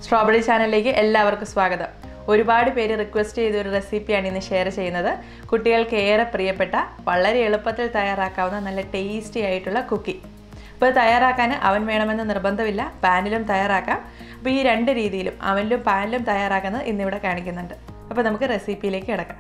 strawberry ചാനലിലേക്ക് എല്ലാവർക്കും സ്വാഗതം ഒരുപാട് പേര് റിക്വസ്റ്റ് ചെയ്ത ഒരു റെസിപ്പിയാണ് ഇന്ന് ഷെയർ ചെയ്യുന്നത് കുട്ടികൾക്ക് ഏറെ പ്രിയപ്പെട്ട വളരെ എളുപ്പത്തിൽ തയ്യാറാക്കാവുന്ന നല്ല ടേസ്റ്റി ആയിട്ടുള്ള കുക്കി അപ്പോൾ ഇത് തയ്യാറാക്കാൻ അവൻ വേണമെന്ന് നിർബന്ധമില്ല പാനിലും തയ്യാറാക്കാം അപ്പോൾ ഈ രണ്ട് രീതിയിലും അവനിലും പാനിലും തയ്യാറാക്കുന്നത് ഇന്നിവിടെ കാണിക്കുന്നുണ്ട് അപ്പോൾ നമുക്ക് റെസിപ്പിയിലേക്ക് കിടക്കാം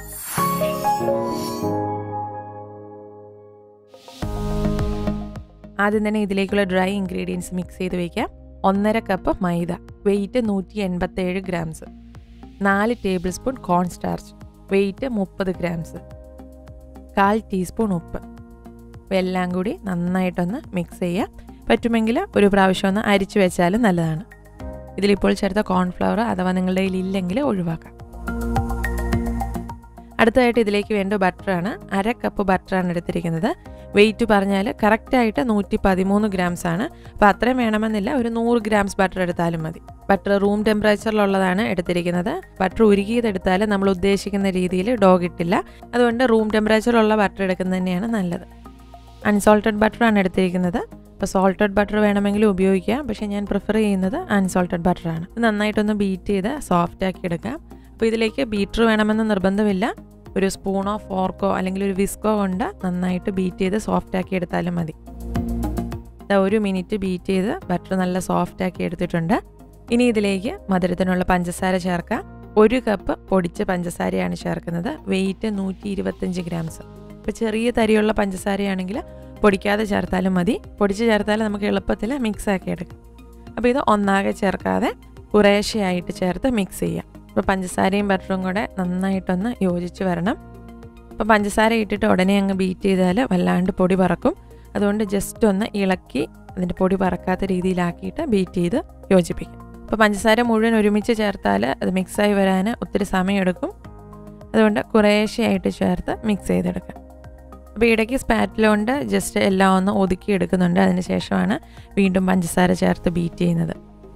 ആദ്യം തന്നെ ഇതിലേക്കുള്ള ഡ്രൈ ഇൻഗ്രീഡിയൻസ് മിക്സ് ചെയ്ത് വയ്ക്കാം ഒന്നര കപ്പ് മൈദ വെയിറ്റ് നൂറ്റി എൺപത്തേഴ് ഗ്രാംസ് നാല് tablespoon corn starch weight മുപ്പത് ഗ്രാംസ് കാൽ ടീസ്പൂൺ ഉപ്പ് അപ്പോൾ എല്ലാം കൂടി നന്നായിട്ടൊന്ന് മിക്സ് ചെയ്യുക പറ്റുമെങ്കിൽ ഒരു പ്രാവശ്യം ഒന്ന് അരിച്ചു വെച്ചാലും നല്ലതാണ് ഇതിലിപ്പോൾ ചേർത്ത കോൺഫ്ലവർ അഥവാ നിങ്ങളുടെ കയ്യിൽ ഇല്ലെങ്കിൽ ഒഴിവാക്കാം അടുത്തതായിട്ട് ഇതിലേക്ക് വേണ്ട ബട്ടറാണ് അര കപ്പ് ബട്ടറാണ് എടുത്തിരിക്കുന്നത് വെയിറ്റ് പറഞ്ഞാൽ കറക്റ്റായിട്ട് നൂറ്റി പതിമൂന്ന് ഗ്രാംസ് ആണ് അപ്പോൾ അത്രയും വേണമെന്നില്ല ഒരു നൂറ് ഗ്രാംസ് ബട്ടർ എടുത്താലും മതി ബട്ടർ റൂം ടെമ്പറേച്ചറിലുള്ളതാണ് എടുത്തിരിക്കുന്നത് ബട്ടർ ഉരുകിയതെടുത്താൽ നമ്മൾ ഉദ്ദേശിക്കുന്ന രീതിയിൽ ഡോ കിട്ടില്ല അതുകൊണ്ട് റൂം ടെമ്പറേച്ചറിലുള്ള ബട്ടർ എടുക്കുന്നത് തന്നെയാണ് നല്ലത് അൺസോൾട്ടഡ് ബട്ടറാണ് എടുത്തിരിക്കുന്നത് അപ്പോൾ സോൾട്ടഡ് ബട്ടർ വേണമെങ്കിൽ ഉപയോഗിക്കാം പക്ഷേ ഞാൻ പ്രിഫർ ചെയ്യുന്നത് അൺസോൾട്ടഡ് ബട്ടറാണ് ഇത് നന്നായിട്ടൊന്ന് ബീറ്റ് ചെയ്ത് സോഫ്റ്റ് ആക്കി എടുക്കാം അപ്പോൾ ഇതിലേക്ക് ബീറ്റർ വേണമെന്ന് നിർബന്ധമില്ല ഒരു സ്പൂണോ ഫോർക്കോ അല്ലെങ്കിൽ ഒരു വിസ്കോ കൊണ്ട് നന്നായിട്ട് ബീറ്റ് ചെയ്ത് സോഫ്റ്റ് ആക്കി എടുത്താലും മതി ഒരു മിനിറ്റ് ബീറ്റ് ചെയ്ത് ബട്ടർ നല്ല സോഫ്റ്റ് ആക്കി എടുത്തിട്ടുണ്ട് ഇനി ഇതിലേക്ക് മധുരത്തിനുള്ള പഞ്ചസാര ചേർക്കാം ഒരു കപ്പ് പൊടിച്ച പഞ്ചസാരയാണ് ചേർക്കുന്നത് വെയിറ്റ് നൂറ്റി ഇരുപത്തഞ്ച് ഗ്രാംസ് ഇപ്പോൾ ചെറിയ തരിയുള്ള പഞ്ചസാരയാണെങ്കിൽ പൊടിക്കാതെ ചേർത്താലും മതി പൊടിച്ച് ചേർത്താൽ നമുക്ക് എളുപ്പത്തിൽ മിക്സ് ആക്കി എടുക്കാം അപ്പോൾ ഇത് ഒന്നാകെ ചേർക്കാതെ കുറേശ്ശെയായിട്ട് ചേർത്ത് മിക്സ് ചെയ്യാം അപ്പോൾ പഞ്ചസാരയും ബട്ടറും കൂടെ നന്നായിട്ടൊന്ന് യോജിച്ച് വരണം അപ്പോൾ പഞ്ചസാര ഇട്ടിട്ട് ഉടനെ അങ്ങ് ബീറ്റ് ചെയ്താൽ വല്ലാണ്ട് പൊടി പറക്കും അതുകൊണ്ട് ജസ്റ്റ് ഒന്ന് ഇളക്കി അതിൻ്റെ പൊടി പറക്കാത്ത രീതിയിലാക്കിയിട്ട് ബീറ്റ് ചെയ്ത് യോജിപ്പിക്കും അപ്പോൾ പഞ്ചസാര മുഴുവൻ ഒരുമിച്ച് ചേർത്താൽ അത് മിക്സായി വരാൻ ഒത്തിരി സമയമെടുക്കും അതുകൊണ്ട് കുറേശ്ശെയായിട്ട് ചേർത്ത് മിക്സ് ചെയ്തെടുക്കാം അപ്പോൾ ഇടയ്ക്ക് സ്പാറ്റിലുകൊണ്ട് ജസ്റ്റ് എല്ലാം ഒന്ന് ഒതുക്കി എടുക്കുന്നുണ്ട് അതിന് ശേഷമാണ് വീണ്ടും പഞ്ചസാര ചേർത്ത് ബീറ്റ് ചെയ്യുന്നത്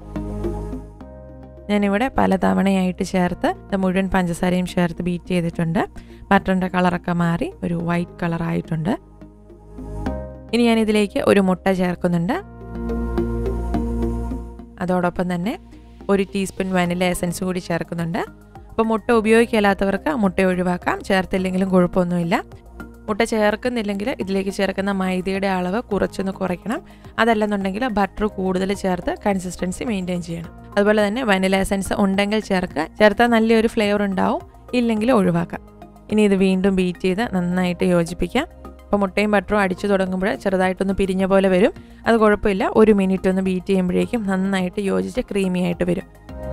ഞാനിവിടെ പലതവണയായിട്ട് ചേർത്ത് മുഴുവൻ പഞ്ചസാരയും ചേർത്ത് ബീറ്റ് ചെയ്തിട്ടുണ്ട് ബട്ടറിൻ്റെ കളറൊക്കെ മാറി ഒരു വൈറ്റ് കളറായിട്ടുണ്ട് ഇനി ഞാൻ ഇതിലേക്ക് ഒരു മുട്ട ചേർക്കുന്നുണ്ട് അതോടൊപ്പം തന്നെ ഒരു ടീസ്പൂൺ വനില എസൻസ് കൂടി ചേർക്കുന്നുണ്ട് അപ്പോൾ മുട്ട ഉപയോഗിക്കില്ലാത്തവർക്ക് മുട്ട ഒഴിവാക്കാം ചേർത്തില്ലെങ്കിലും കുഴപ്പമൊന്നുമില്ല മുട്ട ചേർക്കുന്നില്ലെങ്കിൽ ഇതിലേക്ക് ചേർക്കുന്ന മൈദയുടെ അളവ് കുറച്ചൊന്ന് കുറയ്ക്കണം അതല്ലെന്നുണ്ടെങ്കിൽ ബട്ടർ കൂടുതൽ ചേർത്ത് കൺസിസ്റ്റൻസി മെയിൻറ്റെയിൻ ചെയ്യണം അതുപോലെ തന്നെ വനില എസൻസ് ഉണ്ടെങ്കിൽ ചേർക്കുക ചേർത്താൽ നല്ലൊരു ഫ്ലേവർ ഉണ്ടാവും ഇല്ലെങ്കിൽ ഒഴിവാക്കാം ഇനി ഇത് വീണ്ടും ബീറ്റ് ചെയ്ത് നന്നായിട്ട് യോജിപ്പിക്കാം അപ്പോൾ മുട്ടയും ബട്ടറും അടിച്ചു തുടങ്ങുമ്പോൾ ചെറുതായിട്ടൊന്ന് പിരിഞ്ഞ പോലെ വരും അത് കുഴപ്പമില്ല ഒരു മിനിറ്റ് ഒന്ന് ബീറ്റ് ചെയ്യുമ്പോഴേക്കും നന്നായിട്ട് യോജിച്ച് ക്രീമി ആയിട്ട് വരും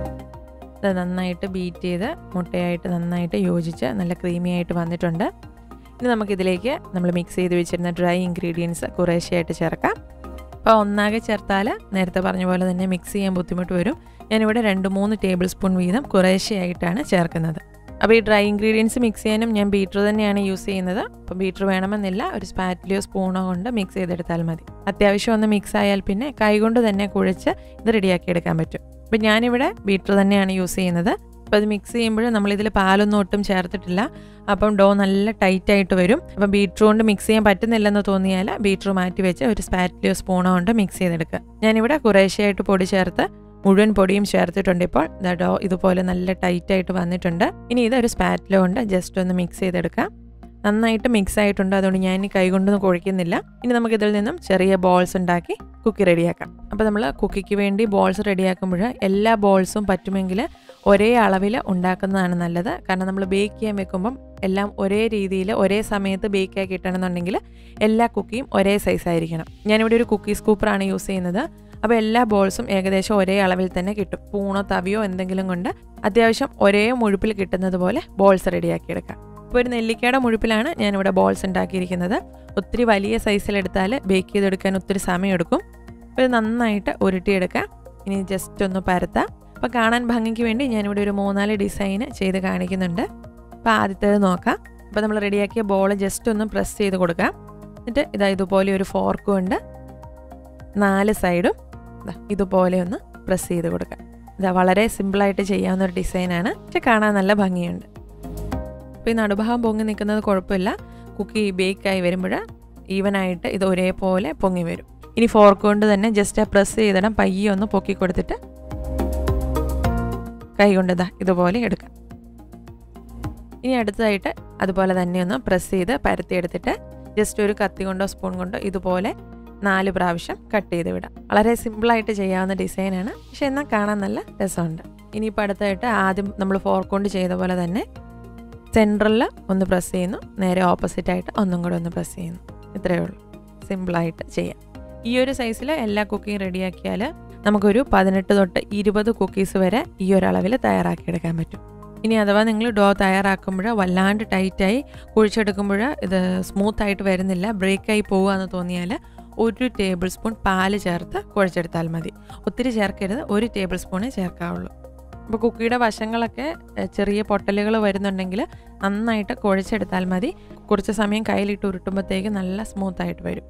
ഇത് നന്നായിട്ട് ബീറ്റ് ചെയ്ത് മുട്ടയായിട്ട് നന്നായിട്ട് യോജിച്ച് നല്ല ക്രീമി ആയിട്ട് വന്നിട്ടുണ്ട് ഇനി നമുക്കിതിലേക്ക് നമ്മൾ മിക്സ് ചെയ്ത് വെച്ചിരുന്ന ഡ്രൈ ഇൻഗ്രീഡിയൻസ് കുറേശ്ശെയായിട്ട് ചേർക്കാം അപ്പോൾ ഒന്നാകെ ചേർത്താൽ നേരത്തെ പറഞ്ഞ പോലെ തന്നെ മിക്സ് ചെയ്യാൻ ബുദ്ധിമുട്ട് വരും ഞാനിവിടെ രണ്ട് മൂന്ന് ടേബിൾ സ്പൂൺ വീതം കുറേശ്ശെയായിട്ടാണ് ചേർക്കുന്നത് അപ്പോൾ ഈ ഡ്രൈ ഇൻഗ്രീഡിയൻസ് മിക്സ് ചെയ്യാനും ഞാൻ ബീറ്റർ തന്നെയാണ് യൂസ് ചെയ്യുന്നത് അപ്പോൾ ബീറ്റർ വേണമെന്നില്ല ഒരു സ്പാറ്റിലിയോ സ്പൂണോ കൊണ്ട് മിക്സ് ചെയ്തെടുത്താൽ മതി അത്യാവശ്യം ഒന്ന് മിക്സ് ആയാൽ പിന്നെ കൈകൊണ്ട് തന്നെ കുഴച്ച് ഇത് റെഡിയാക്കി എടുക്കാൻ പറ്റും അപ്പോൾ ഞാനിവിടെ ബീറ്റർ തന്നെയാണ് യൂസ് ചെയ്യുന്നത് അപ്പോൾ അത് മിക്സ് ചെയ്യുമ്പോൾ നമ്മളിതിൽ പാലൊന്നും ഒട്ടും ചേർത്തിട്ടില്ല അപ്പം ഡോ നല്ല ടൈറ്റ് ആയിട്ട് വരും അപ്പം ബീറ്റർ കൊണ്ട് മിക്സ് ചെയ്യാൻ പറ്റുന്നില്ലെന്ന് തോന്നിയാൽ ബീറ്റർ മാറ്റി വെച്ച് ഒരു സ്പാറ്റിലിയോ സ്പൂണോ കൊണ്ട് മിക്സ് ചെയ്തെടുക്കുക ഞാനിവിടെ കുറേശ്ശെയായിട്ട് പൊടി ചേർത്ത് മുഴുവൻ പൊടിയും ചേർത്തിട്ടുണ്ട് ഇപ്പോൾ ഡോ ഇതുപോലെ നല്ല ടൈറ്റ് ആയിട്ട് വന്നിട്ടുണ്ട് ഇനി ഇത് ഒരു സ്പാറ്റിലോ കൊണ്ട് ജസ്റ്റ് ഒന്ന് മിക്സ് ചെയ്തെടുക്കാം നന്നായിട്ട് മിക്സ് ആയിട്ടുണ്ട് അതുകൊണ്ട് ഞാൻ ഇനി കൈകൊണ്ടൊന്നും കുഴയ്ക്കുന്നില്ല ഇനി നമുക്ക് ഇതിൽ നിന്നും ചെറിയ ബോൾസ് ഉണ്ടാക്കി കുക്കി റെഡിയാക്കാം അപ്പോൾ നമ്മൾ കുക്കിക്ക് വേണ്ടി ബോൾസ് റെഡിയാക്കുമ്പോൾ എല്ലാ ബോൾസും പറ്റുമെങ്കിൽ ഒരേ അളവിൽ ഉണ്ടാക്കുന്നതാണ് നല്ലത് കാരണം നമ്മൾ ബേക്ക് ചെയ്യാൻ വെക്കുമ്പം എല്ലാം ഒരേ രീതിയിൽ ഒരേ സമയത്ത് ബേക്ക് ആക്കി കിട്ടണമെന്നുണ്ടെങ്കിൽ എല്ലാ കുക്കിയും ഒരേ സൈസ് ആയിരിക്കണം ഞാനിവിടെ ഒരു കുക്കി സ്കൂപ്പറാണ് യൂസ് ചെയ്യുന്നത് അപ്പോൾ എല്ലാ ബോൾസും ഏകദേശം ഒരേ അളവിൽ തന്നെ കിട്ടും പൂണോ തവിയോ എന്തെങ്കിലും കൊണ്ട് അത്യാവശ്യം ഒരേ മുഴുപ്പിൽ കിട്ടുന്നത് പോലെ ബോൾസ് റെഡിയാക്കി എടുക്കാം ഇപ്പോൾ ഒരു നെല്ലിക്കയുടെ മുഴുപ്പിലാണ് ഞാനിവിടെ ബോൾസ് ഉണ്ടാക്കിയിരിക്കുന്നത് ഒത്തിരി വലിയ സൈസിലെടുത്താൽ ബേക്ക് ചെയ്തെടുക്കാൻ ഒത്തിരി സമയമെടുക്കും അപ്പോൾ ഇത് നന്നായിട്ട് ഉരുട്ടിയെടുക്കാം ഇനി ജസ്റ്റ് ഒന്ന് പരത്താം അപ്പോൾ കാണാൻ ഭംഗിക്ക് വേണ്ടി ഞാനിവിടെ ഒരു മൂന്നാല് ഡിസൈൻ ചെയ്ത് കാണിക്കുന്നുണ്ട് അപ്പോൾ ആദ്യത്തേത് നോക്കാം അപ്പോൾ നമ്മൾ റെഡിയാക്കിയ ബോൾ ജസ്റ്റ് ഒന്ന് പ്രസ് ചെയ്ത് കൊടുക്കാം എന്നിട്ട് ഇതാ ഇതുപോലെ ഒരു ഫോർക്ക് കൊണ്ട് നാല് സൈഡും ഇതുപോലെ ഒന്ന് പ്രസ് ചെയ്ത് കൊടുക്കാം ഇതാ വളരെ സിമ്പിളായിട്ട് ചെയ്യാവുന്ന ഒരു ഡിസൈനാണ് പക്ഷെ കാണാൻ നല്ല ഭംഗിയുണ്ട് അപ്പോൾ ഈ നടുഭാഗം പൊങ്ങി നിൽക്കുന്നത് കുഴപ്പമില്ല കുക്കി ബേക്കായി വരുമ്പോൾ ഈവനായിട്ട് ഇത് ഒരേപോലെ പൊങ്ങി വരും ഇനി ഫോർക്ക് കൊണ്ട് തന്നെ ജസ്റ്റ് ആ പ്രസ് ചെയ്തിടം പയ്യെ ഒന്ന് പൊക്കി കൊടുത്തിട്ട് കൈ കൊണ്ട് ദാ ഇതുപോലെ എടുക്കാം ഇനി അടുത്തതായിട്ട് അതുപോലെ തന്നെ ഒന്ന് പ്രസ് ചെയ്ത് പരത്തിയെടുത്തിട്ട് ജസ്റ്റ് ഒരു കത്തി കൊണ്ടോ സ്പൂൺ കൊണ്ടോ ഇതുപോലെ നാല് പ്രാവശ്യം കട്ട് ചെയ്ത് വിടാം വളരെ സിമ്പിളായിട്ട് ചെയ്യാവുന്ന ഡിസൈനാണ് പക്ഷെ എന്നാൽ കാണാൻ നല്ല രസമുണ്ട് ഇനിയിപ്പോൾ അടുത്തായിട്ട് ആദ്യം നമ്മൾ ഫോർക്ക് കൊണ്ട് ചെയ്ത പോലെ തന്നെ സെൻട്രലിൽ ഒന്ന് പ്രസ് ചെയ്യുന്നു നേരെ ഓപ്പോസിറ്റായിട്ട് ഒന്നും കൂടെ ഒന്ന് പ്രസ് ചെയ്യുന്നു ഇത്രയേ ഉള്ളൂ സിമ്പിളായിട്ട് ചെയ്യാം ഈ ഒരു സൈസിൽ എല്ലാ കുക്കിയും റെഡിയാക്കിയാൽ നമുക്കൊരു പതിനെട്ട് തൊട്ട് ഇരുപത് കുക്കീസ് വരെ ഈ ഒരു അളവിൽ തയ്യാറാക്കിയെടുക്കാൻ പറ്റും ഇനി അഥവാ നിങ്ങൾ ഡോ തയ്യാറാക്കുമ്പോൾ വല്ലാണ്ട് ടൈറ്റായി കുഴിച്ചെടുക്കുമ്പോൾ ഇത് സ്മൂത്തായിട്ട് വരുന്നില്ല ബ്രേക്കായി പോകുകയെന്ന് തോന്നിയാൽ ഒരു ടേബിൾ സ്പൂൺ പാല് ചേർത്ത് കുഴച്ചെടുത്താൽ മതി ഒത്തിരി ചേർക്കരുത് ഒരു ടേബിൾ സ്പൂണേ ചേർക്കാവുള്ളൂ അപ്പോൾ കുക്കിയുടെ വശങ്ങളൊക്കെ ചെറിയ പൊട്ടലുകൾ വരുന്നുണ്ടെങ്കിൽ നന്നായിട്ട് കുഴച്ചെടുത്താൽ മതി കുറച്ച് സമയം കയ്യിലിട്ട് ഉരുട്ടുമ്പോഴത്തേക്ക് നല്ല സ്മൂത്തായിട്ട് വരും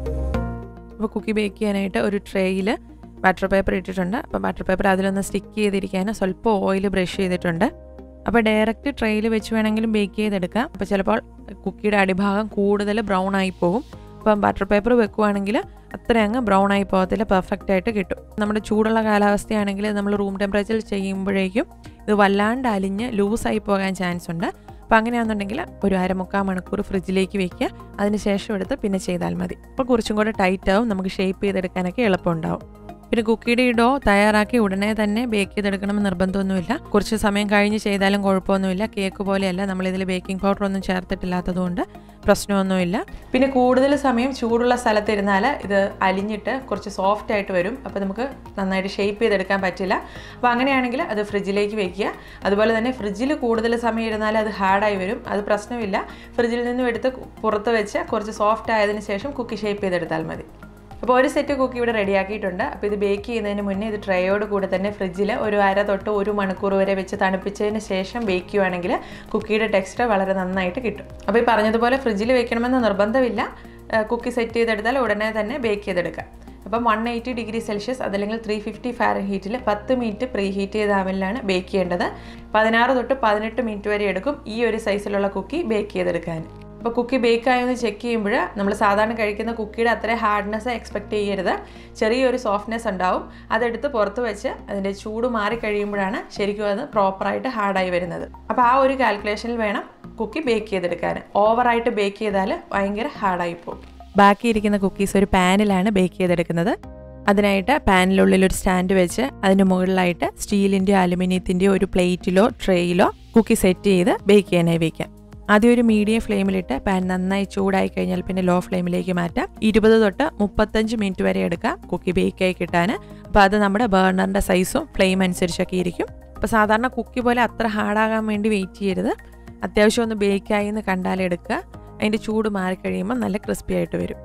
അപ്പോൾ കുക്കി ബേക്ക് ചെയ്യാനായിട്ട് ഒരു ട്രേയിൽ ബട്ടർ പേപ്പർ ഇട്ടിട്ടുണ്ട് അപ്പോൾ ബട്ടർ പേപ്പർ അതിലൊന്ന് സ്റ്റിക്ക് ചെയ്തിരിക്കാൻ സ്വല്പം ഓയിൽ ബ്രഷ് ചെയ്തിട്ടുണ്ട് അപ്പോൾ ഡയറക്റ്റ് ട്രെയിൽ വെച്ച് വേണമെങ്കിലും ബേക്ക് ചെയ്തെടുക്കാം അപ്പോൾ ചിലപ്പോൾ കുക്കിയുടെ അടിഭാഗം കൂടുതൽ ബ്രൗൺ ആയി പോകും അപ്പം ബട്ടർ പേപ്പർ വെക്കുവാണെങ്കിൽ അത്ര അങ്ങ് ബ്രൗൺ ആയി പോകത്തില്ല പെർഫെക്റ്റ് ആയിട്ട് കിട്ടും നമ്മുടെ ചൂടുള്ള കാലാവസ്ഥയാണെങ്കിൽ നമ്മൾ റൂം ടെമ്പറേച്ചറിൽ ചെയ്യുമ്പോഴേക്കും ഇത് വല്ലാണ്ട് അലിഞ്ഞ് ലൂസായി പോകാൻ ചാൻസ് ഉണ്ട് അപ്പോൾ അങ്ങനെയാണെന്നുണ്ടെങ്കിൽ ഒരു അരമുക്കാൽ മണിക്കൂർ ഫ്രിഡ്ജിലേക്ക് വെക്കുക അതിന് ശേഷം എടുത്ത് പിന്നെ ചെയ്താൽ മതി അപ്പോൾ കുറച്ചും കൂടെ ടൈറ്റ് ആവും നമുക്ക് ഷേപ്പ് ചെയ്തെടുക്കാനൊക്കെ എളുപ്പമുണ്ടാവും പിന്നെ കുക്കിയുടെ ഈ ഡോ തയ്യാറാക്കി ഉടനെ തന്നെ ബേക്ക് ചെയ്തെടുക്കണമെന്ന് നിർബന്ധമൊന്നുമില്ല കുറച്ച് സമയം കഴിഞ്ഞ് ചെയ്താലും കുഴപ്പമൊന്നുമില്ല കേക്ക് പോലെയല്ല നമ്മളിതിൽ ബേക്കിംഗ് പൗഡർ ഒന്നും ചേർത്തിട്ടില്ലാത്തതുകൊണ്ട് പ്രശ്നമൊന്നുമില്ല പിന്നെ കൂടുതൽ സമയം ചൂടുള്ള സ്ഥലത്തിരുന്നാൽ ഇത് അലിഞ്ഞിട്ട് കുറച്ച് സോഫ്റ്റ് ആയിട്ട് വരും അപ്പോൾ നമുക്ക് നന്നായിട്ട് ഷേപ്പ് ചെയ്തെടുക്കാൻ പറ്റില്ല അപ്പോൾ അങ്ങനെയാണെങ്കിൽ അത് ഫ്രിഡ്ജിലേക്ക് വെക്കുക അതുപോലെ തന്നെ ഫ്രിഡ്ജിൽ കൂടുതൽ സമയം ഇരുന്നാൽ അത് ഹാർഡായി വരും അത് പ്രശ്നമില്ല ഫ്രിഡ്ജിൽ നിന്നും എടുത്ത് പുറത്ത് വെച്ച് കുറച്ച് സോഫ്റ്റ് ആയതിനു ശേഷം കുക്കി ഷേപ്പ് ചെയ്തെടുത്താൽ മതി അപ്പോൾ ഒരു സെറ്റ് കുക്കി ഇവിടെ റെഡിയാക്കിയിട്ടുണ്ട് അപ്പോൾ ഇത് ബേക്ക് ചെയ്യുന്നതിന് മുന്നേ ഇത് ട്രേയോട് കൂടെ തന്നെ ഫ്രിഡ്ജിൽ ഒരു അര തൊട്ട് ഒരു മണിക്കൂർ വരെ വെച്ച് തണുപ്പിച്ചതിന് ശേഷം ബേക്ക് ചെയ്യുവാണെങ്കിൽ കുക്കിയുടെ ടെക്സ്ചർ വളരെ നന്നായിട്ട് കിട്ടും അപ്പോൾ ഈ പറഞ്ഞതുപോലെ ഫ്രിഡ്ജിൽ വെക്കണമെന്ന് നിർബന്ധമില്ല കുക്കി സെറ്റ് ചെയ്തെടുത്താൽ ഉടനെ തന്നെ ബേക്ക് ചെയ്തെടുക്കാം അപ്പം വൺ എയ്റ്റി ഡിഗ്രി സെൽഷ്യസ് അതല്ലെങ്കിൽ ത്രീ ഫിഫ്റ്റി ഫാരൻ ഹീറ്റിൽ പത്ത് മിനിറ്റ് പ്രീ ഹീറ്റ് ചെയ്ത അവനിലാണ് ബേക്ക് ചെയ്യേണ്ടത് പതിനാറ് തൊട്ട് പതിനെട്ട് മിനിറ്റ് വരെ എടുക്കും ഈ ഒരു സൈസിലുള്ള കുക്കി ബേക്ക് ചെയ്തെടുക്കാൻ അപ്പോൾ കുക്കി ബേക്ക് ആയെന്ന് ചെക്ക് ചെയ്യുമ്പോൾ നമ്മൾ സാധാരണ കഴിക്കുന്ന കുക്കിയുടെ അത്ര ഹാർഡ്നെസ് എക്സ്പെക്ട് ചെയ്യരുത് ചെറിയൊരു സോഫ്റ്റ്നെസ് ഉണ്ടാവും അതെടുത്ത് പുറത്ത് വെച്ച് അതിൻ്റെ ചൂട് മാറി കഴിയുമ്പോഴാണ് ശരിക്കും അത് പ്രോപ്പറായിട്ട് ഹാർഡായി വരുന്നത് അപ്പോൾ ആ ഒരു കാൽക്കുലേഷനിൽ വേണം കുക്കി ബേക്ക് ചെയ്തെടുക്കാൻ ഓവറായിട്ട് ബേക്ക് ചെയ്താൽ ഭയങ്കര ഹാർഡായി പോകും ബാക്കിയിരിക്കുന്ന കുക്കീസ് ഒരു പാനിലാണ് ബേക്ക് ചെയ്തെടുക്കുന്നത് അതിനായിട്ട് പാനിനുള്ളിൽ ഒരു സ്റ്റാൻഡ് വെച്ച് അതിന് മുകളിലായിട്ട് സ്റ്റീലിൻ്റെയോ അലുമിനിയത്തിൻ്റെയോ ഒരു പ്ലേറ്റിലോ ട്രേയിലോ കുക്കി സെറ്റ് ചെയ്ത് ബേക്ക് ചെയ്യാനായി വയ്ക്കാം ആദ്യം ഒരു മീഡിയം ഫ്ലെയിമിലിട്ട് പാൻ നന്നായി ചൂടായി കഴിഞ്ഞാൽ പിന്നെ ലോ ഫ്ലെയിമിലേക്ക് മാറ്റാം ഇരുപത് തൊട്ട് മുപ്പത്തഞ്ച് മിനിറ്റ് വരെ എടുക്കാം കുക്കി ബേക്കായി കിട്ടാൻ അപ്പോൾ അത് നമ്മുടെ ബേർണറിൻ്റെ സൈസും ഫ്ലെയിം അനുസരിച്ചൊക്കെ ഇരിക്കും അപ്പോൾ സാധാരണ കുക്കി പോലെ അത്ര ഹാർഡാകാൻ വേണ്ടി വെയിറ്റ് ചെയ്യരുത് അത്യാവശ്യം ഒന്ന് ബേക്കായി എന്ന് കണ്ടാലെടുക്കുക അതിൻ്റെ ചൂട് മാറിക്കഴിയുമ്പോൾ നല്ല ക്രിസ്പി ആയിട്ട് വരും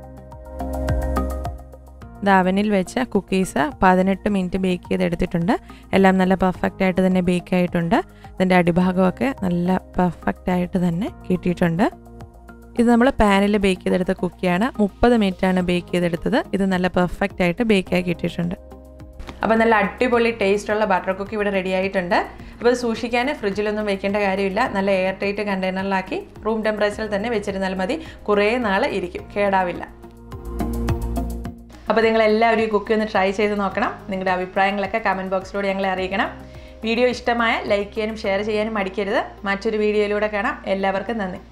ഇത് അവനിൽ വെച്ച കുക്കീസ് പതിനെട്ട് മിനിറ്റ് ബേക്ക് ചെയ്തെടുത്തിട്ടുണ്ട് എല്ലാം നല്ല പെർഫെക്റ്റ് ആയിട്ട് തന്നെ ബേക്ക് ആയിട്ടുണ്ട് ഇതിൻ്റെ അടിഭാഗമൊക്കെ നല്ല പെർഫെക്റ്റ് ആയിട്ട് തന്നെ കിട്ടിയിട്ടുണ്ട് ഇത് നമ്മൾ പാനിൽ ബേക്ക് ചെയ്തെടുത്ത കുക്കിയാണ് മുപ്പത് മിനിറ്റാണ് ബേക്ക് ചെയ്തെടുത്തത് ഇത് നല്ല പെർഫെക്റ്റ് ആയിട്ട് ബേക്കായി കിട്ടിയിട്ടുണ്ട് അപ്പോൾ നല്ല അടിപൊളി ടേസ്റ്റുള്ള ബട്ടർ കുക്കി ഇവിടെ റെഡി ആയിട്ടുണ്ട് അപ്പോൾ ഇത് സൂക്ഷിക്കാൻ ഫ്രിഡ്ജിലൊന്നും വെക്കേണ്ട കാര്യമില്ല നല്ല എയർ ടൈറ്റ് കണ്ടെയ്നറിലാക്കി റൂം ടെമ്പറേച്ചറിൽ തന്നെ വെച്ചിരുന്നാൽ മതി കുറേ നാൾ ഇരിക്കും കേടാവില്ല അപ്പോൾ നിങ്ങൾ എല്ലാവരും ഈ കുക്കി ഒന്ന് ട്രൈ ചെയ്ത് നോക്കണം നിങ്ങളുടെ അഭിപ്രായങ്ങളൊക്കെ കമൻറ്റ് ബോക്സിലൂടെ ഞങ്ങളെ അറിയിക്കണം വീഡിയോ ഇഷ്ടമായ ലൈക്ക് ചെയ്യാനും ഷെയർ ചെയ്യാനും മടിക്കരുത് മറ്റൊരു വീഡിയോയിലൂടെ കാണാം എല്ലാവർക്കും നന്ദി